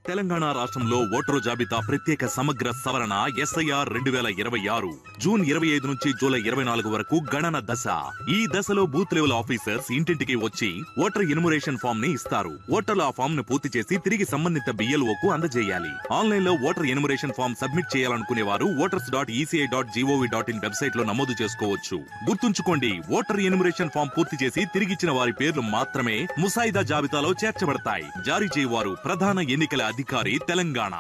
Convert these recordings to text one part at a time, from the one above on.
తెలంగాణ రాష్ట్రంలో ఓటరు జాబితా ప్రత్యేక సమగ్ర సవరణ ఎస్ఐఆర్ రెండు వేల ఇరవై ఆరు జూన్ ఇరవై ఐదు నుంచి జూలై ఇరవై నాలుగు వరకు గణన దశ ఈ దశలో బూత్ లెవెల్ ఆఫీసర్స్ ఇంటింటికి వచ్చి ఓటర్ ఎన్యుమరేషన్ ఫామ్ ని ఇస్తారు ఓటర్లు ఆ ఫామ్ ను పూర్తి చేసి తిరిగి సంబంధిత BLO కు అందజేయాలి ఆన్లైన్ లో ఓటర్ ఎన్యుమరేషన్ ఫామ్ సబ్మిట్ చేయాలనుకునే వారు voters dot ECI dot G O V dot in website లో నమోదు చేసుకోవచ్చు గుర్తుంచుకోండి ఓటర్ ఎన్యుమరేషన్ ఫామ్ పూర్తి చేసి తిరిగిచ్చిన వారి పేర్లు మాత్రమే ముసాయిదా జాబితాలో చేర్చబడతాయి జారీ చేయవారు ప్రధాన ఎన్నికల అధికారి Telangana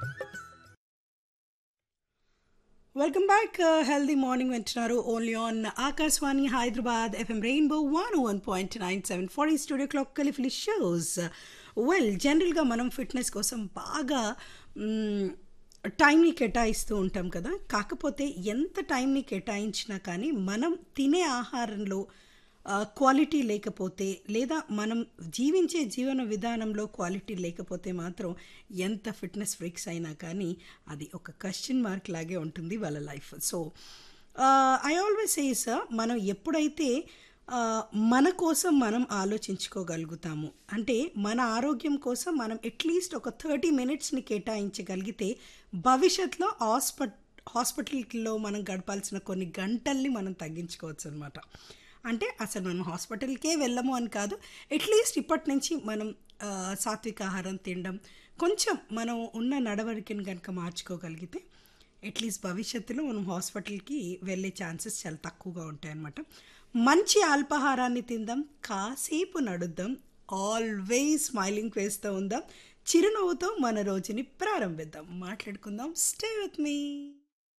welcome back healthy morning వింటున్నారు only on Akashvani Hyderabad FM rainbow one one point nine seven forty studio clock కలిఫిలి షోస్ వెల్ జనరల్గా మనం ఫిట్నెస్ కోసం బాగా మ్, టైంని కేటాయిస్తూ ఉంటాం కదా కాకపోతే ఎంత టైంని కేటాయించినా కానీ మనం తినే ఆహారంలో ఆ, క్వాలిటీ లేకపోతే లేదా మనం జీవించే జీవన విధానంలో క్వాలిటీ లేకపోతే మాత్రం ఎంత ఫిట్నెస్ ఫ్రీక్స్ అయినా కానీ అది ఒక క్వశ్చన్ మార్క్ లాగే ఉంటుంది వాళ్ళ life so I always say sir మనం ఎప్పుడైతే ఆ, మన కోసం మనం ఆలోచించుకోగలుగుతాము అంటే మన ఆరోగ్యం కోసం మనం అట్లీస్ట్ ఒక థర్టీ మినిట్స్ని కేటాయించగలిగితే భవిష్యత్తులో హాస్పిట హాస్పిటల్లో మనం గడపాల్సిన కొన్ని గంటల్ని మనం తగ్గించుకోవచ్చు అనమాట అంటే అసలు మనం హాస్పిటల్కే వెళ్ళము అని కాదు అట్లీస్ట్ ఇప్పటి నుంచి మనం ఆ, సాత్విక ఆహారం తినడం కొంచెం మనం ఉన్న నడవడికని కనుక మార్చుకోగలిగితే అట్లీస్ట్ భవిష్యత్తులో మనం హాస్పిటల్కి వెళ్ళే ఛాన్సెస్ చాలా తక్కువగా ఉంటాయి అన్నమాట మంచి అల్పాహారాన్ని తిందాం కాసేపు నడుద్దాం ఆల్వేస్ స్మైలింగ్ ఫేస్తో ఉందాం చిరునవ్వుతో మన రోజుని ప్రారంభిద్దాం మాట్లాడుకుందాం స్టే విత్ మీ